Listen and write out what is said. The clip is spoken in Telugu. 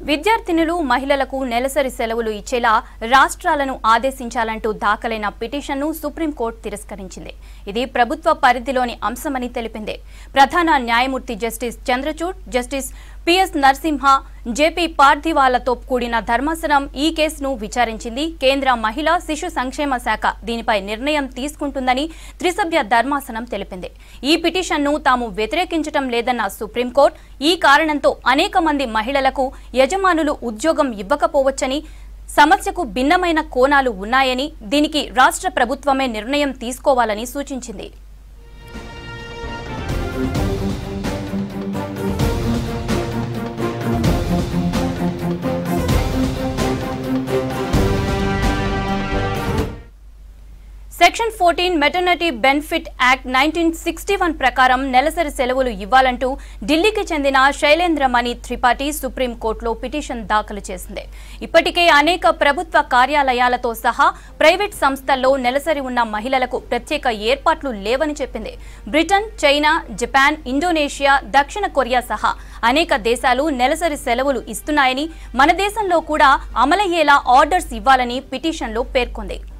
విద్యార్థినులు మహిళలకు నెలసరి సెలవులు ఇచ్చేలా రాష్ట్రాలను ఆదేశించాలంటూ దాఖలైన పిటిషన్ను సుప్రీంకోర్టు తిరస్కరించింది ఇది ప్రభుత్వ పరిధిలోని అంశమని తెలిపింది ప్రధాన న్యాయమూర్తి justice Chandrachud justice P S Narasimha J P పార్థివాలతో కూడిన ధర్మాసనం ఈ కేసును విచారించింది కేంద్ర మహిళా శిశు సంక్షేమ శాఖ దీనిపై నిర్ణయం తీసుకుంటుందని త్రిసభ్య ధర్మాసనం తెలిపింది ఈ పిటిషన్ను తాము వ్యతిరేకించటం లేదన్న సుప్రీంకోర్టు ఈ కారణంతో అనేక మంది మహిళలకు యజమానులు ఉద్యోగం ఇవ్వకపోవచ్చని సమస్యకు భిన్నమైన కోణాలు ఉన్నాయని దీనికి రాష్ట్ర ప్రభుత్వమే నిర్ణయం తీసుకోవాలని సూచించింది section fourteen maternity benefit act nineteen sixty one ప్రకారం నెలసరి సెలవులు ఇవ్వాలంటూ ఢిల్లీకి చెందిన శైలేంద్రమణి త్రిపాఠి సుప్రీంకోర్టులో పిటిషన్ దాఖలు చేసింది ఇప్పటికే అనేక ప్రభుత్వ కార్యాలయాలతో సహా ప్రైవేట్ సంస్థల్లో నెలసరి ఉన్న మహిళలకు ప్రత్యేక ఏర్పాట్లు లేవని చెప్పింది బ్రిటన్ చైనా జపాన్ ఇండోనేషియా దక్షిణ కొరియా సహా అనేక దేశాలు నెలసరి సెలవులు ఇస్తున్నాయని మన దేశంలో కూడా అమలయ్యేలా ఆర్డర్స్ ఇవ్వాలని పిటిషన్లో పేర్కొంది